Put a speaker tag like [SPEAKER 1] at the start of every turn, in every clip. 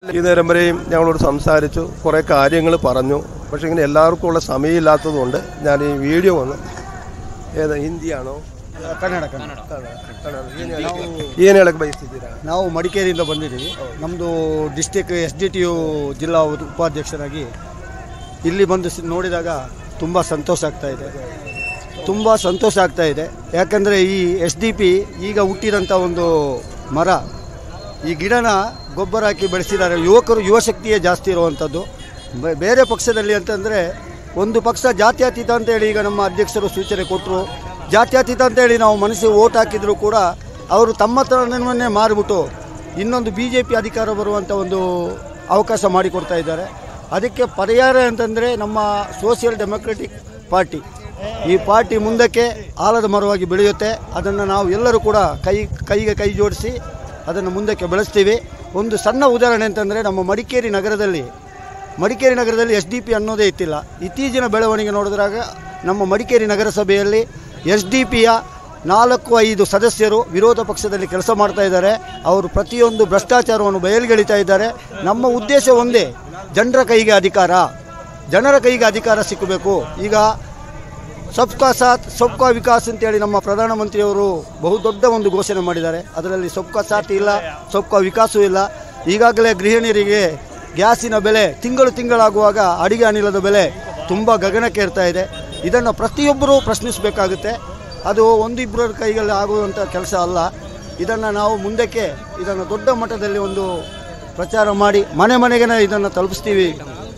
[SPEAKER 1] ഈ നേരം വരെയും ഞങ്ങളോട് സംസാരിച്ചു കുറേ കാര്യങ്ങൾ പറഞ്ഞു പക്ഷേ ಇങ്ങനെ എല്ലാവർക്കും ഉള്ള സമയമില്ലാത്തതുകൊണ്ട് ഞാൻ ಈ ವಿಡಿಯೋ ಒಂದು ಏದ ಹಿಂದಿಯಾಣೋ
[SPEAKER 2] ಕನ್ನಡ ಕನ್ನಡ
[SPEAKER 1] ಏನು ಹೇಳಕ್ಕೆ ಬಯಸ್ತಿದ್ದೀರಾ
[SPEAKER 2] ನಾವು ಮಡಿಕೇರಿಯಿಂದ ಬಂದಿದ್ದೀವಿ ನಮ್ಮದು district S D T U ಜಿಲ್ಲಾ ಉಪ- ಉಪಾಧ್ಯಕ್ಷರಾಗಿ ಇಲ್ಲಿ ಬಂದು ಸಿ- ನೋಡಿದಾಗ ತುಂಬ ಸಂತೋಷ ಆಗ್ತಾ ಇದೆ ತುಂಬ ಸಂತೋಷ ಆಗ್ತಾ ಇದೆ ಯಾಕಂದರೆ ಈ ಎಸ್ ಡಿ ಪಿ ಈಗ ಹುಟ್ಟಿದಂಥ ಒಂದು ಮರ ಈ ಗಿಡನ ಗೊಬ್ಬರ ಹಾಕಿ ಬೆಳೆಸಿದ್ದಾರೆ ಯುವಕರು ಯುವಶಕ್ತಿಯೇ ಜಾಸ್ತಿ ಇರುವಂಥದ್ದು ಬೆ- ಬೇರೆ ಪಕ್ಷದಲ್ಲಿ ಅಂತಂದರೆ ಒಂದು ಪಕ್ಷ ಜಾತ್ಯತೀತ ಅಂತೇಳಿ ಈಗ ನಮ್ಮ ಅಧ್ಯಕ್ಷರು ಸೂಚನೆ ಕೊಟ್ಟರು ಜಾತ್ಯತೀತ ಅಂತೇಳಿ ನಾವು ಮನಸ್ಸಿಗೆ ಓಟ್ ಹಾಕಿದರೂ ಕೂಡ ಅವರು ತಮ್ಮ ತನವನ್ನೇ ಮಾರಿಬಿಟ್ಟು ಇನ್ನೊಂದು ಬಿ ಜೆ ಪಿ ಅಧಿಕಾರ ಬರುವಂಥ ಒಂದು ಅವಕಾಶ ಮಾಡಿಕೊಡ್ತಾ ಇದ್ದಾರೆ ಅದಕ್ಕೆ ಪರಿಹಾರ ಅಂತಂದರೆ ನಮ್ಮ ಸೋಷಿಯಲ್ ಡೆಮೊಕ್ರೆಟಿಕ್ ಪಾರ್ಟಿ ಈ ಪಾರ್ಟಿ ಮುಂದಕ್ಕೆ ಆಲದ ಮರವಾಗಿ ಬೆಳೆಯುತ್ತೆ ಅದನ್ನು ನಾವು ಎಲ್ಲರೂ ಕೂಡ ಕೈ ಕೈಗೆ ಕೈ ಜೋಡಿಸಿ ಅದನ್ನು ಮುಂದಕ್ಕೆ ಬೆಳೆಸ್ತೀವಿ ಒಂದು ಸಣ್ಣ ಉದಾಹರಣೆ ಅಂತಂದರೆ ನಮ್ಮ ಮಡಿಕೇರಿ ನಗರದಲ್ಲಿ ಮಡಿಕೇರಿ ನಗರದಲ್ಲಿ ಎಸ್ ಡಿ ಪಿ ಅನ್ನೋದೇ ಇತ್ತಿಲ್ಲ ಇತ್ತೀಚಿನ ಬೆಳವಣಿಗೆ ನೋಡಿದ್ರಾಗ ನಮ್ಮ ಮಡಿಕೇರಿ ನಗರಸಭೆಯಲ್ಲಿ ಎಸ್ ಡಿ ಪಿಯ ನಾಲ್ಕು ಐದು ಸದಸ್ಯರು ವಿರೋಧ ಪಕ್ಷದಲ್ಲಿ ಕೆಲಸ ಮಾಡ್ತಾ ಇದ್ದಾರೆ ಅವರು ಪ್ರತಿಯೊಂದು ಭ್ರಷ್ಟಾಚಾರವನ್ನು ಬಯಲ್ಗೆಳಿತಾ ಇದ್ದಾರೆ ನಮ್ಮ ಉದ್ದೇಶ ಒಂದೇ ಜನರ ಕೈಗೆ ಅಧಿಕಾರ ಜನರ ಕೈಗೆ ಅಧಿಕಾರ ಸಿಕ್ಕಬೇಕು ಈಗ ಸಬ್ಕಾ ಸಾಥ್ ಸಬ್ಕಾ ವಿಕಾಸ್ ಅಂತೇಳಿ ನಮ್ಮ ಪ್ರಧಾನಮಂತ್ರಿಯವರು ಬಹುದೊಡ್ಡ ಒಂದು ಘೋಷಣೆ ಮಾಡಿದ್ದಾರೆ ಅದರಲ್ಲಿ ಸಬ್ಕಾ ಸಾಥ್ ಇಲ್ಲ ಸಬ್ಕಾ ವಿಕಾಸವೂ ಇಲ್ಲ ಈಗಾಗಲೇ ಗೃಹಿಣಿಯರಿಗೆ ಗ್ಯಾಸಿನ ಬೆಲೆ ತಿಂಗಳು ತಿಂಗಳಾಗುವಾಗ ಅಡಿಗೆ ಅನಿಲದ ಬೆಲೆ ತುಂಬ ಗಗನಕ್ಕೆ ಏರ್ತಾ ಇದೆ ಇದನ್ನು ಪ್ರತಿಯೊಬ್ಬರೂ ಪ್ರಶ್ನಿಸಬೇಕಾಗುತ್ತೆ ಅದು ಒಂದಿಬ್ಬರ ಕೈಯಲ್ಲಿ ಆಗುವಂಥ ಕೆಲಸ ಅಲ್ಲ ಇದನ್ನು ನಾವು ಮುಂದಕ್ಕೆ ಇದನ್ನು ದೊಡ್ಡ ಮಟ್ಟದಲ್ಲಿ ಒಂದು ಪ್ರಚಾರ ಮಾಡಿ ಮನೆ ಮನೆಗೆ ಇದನ್ನು ತಲುಪಿಸ್ತೀವಿ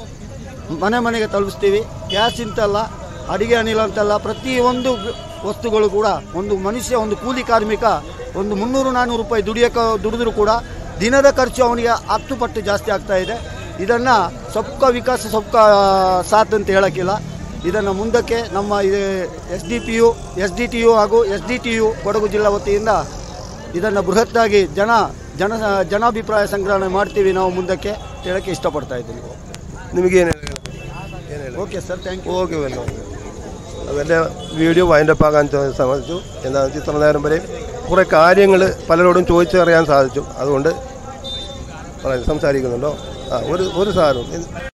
[SPEAKER 2] ಮನೆ ಮನೆಗೆ ತಲುಪಿಸ್ತೀವಿ ಗ್ಯಾಸ್ ಇಂತಲ್ಲ ಅಡಿಗೆ ಅನಿಲ ಅಂತಲ್ಲ ಪ್ರತಿಯೊಂದು ವಸ್ತುಗಳು ಕೂಡ ಒಂದು ಮನುಷ್ಯ ಒಂದು ಕೂಲಿ ಕಾರ್ಮಿಕ ಒಂದು ಮುನ್ನೂರು ನಾನ್ನೂರು ರೂಪಾಯಿ ದುಡಿಯೋಕೆ ದುಡಿದ್ರೂ ಕೂಡ ದಿನದ ಖರ್ಚು ಅವನಿಗೆ ಹತ್ತು ಪಟ್ಟು ಜಾಸ್ತಿ ಆಗ್ತಾ ಇದೆ ಇದನ್ನು ಸೊಪ್ಕ ವಿಕಾಸ ಸೊಪ್ಕ ಸಾಥ್ ಅಂತ ಹೇಳೋಕ್ಕಿಲ್ಲ ಇದನ್ನು ಮುಂದಕ್ಕೆ ನಮ್ಮ S D P U S D T U ಹಾಗೂ S D T U Kodagu ಜಿಲ್ಲಾ ವತಿಯಿಂದ ಇದನ್ನು ಬೃಹತ್ತಾಗಿ ಜನ ಜನ ಜನಾಭಿಪ್ರಾಯ ಸಂಗ್ರಹಣೆ ಮಾಡ್ತೀವಿ ನಾವು ಮುಂದಕ್ಕೆ ಹೇಳೋಕ್ಕೆ ಇಷ್ಟಪಡ್ತಾ ಇದ್ದೀನಿ
[SPEAKER 1] നിമക്ക് ಏನು ಹೇಳಿ
[SPEAKER 2] okay sir thank you
[SPEAKER 1] okay വെല്ലോ അതെൻ്റെ വീഡിയോ വൈൻഡപ്പ് ആകാൻ ചോ- സാധിച്ചു എന്താണെന്ന് വെച്ചാൽ ഇത്ര നേരം വരെ കുറേ കാര്യങ്ങൾ പലരോടും ചോദിച്ചറിയാൻ സാധിച്ചു അതുകൊണ്ട് പറയാം സംസാരിക്കുന്നുണ്ടോ ആ ഒരു ഒരു സാധനം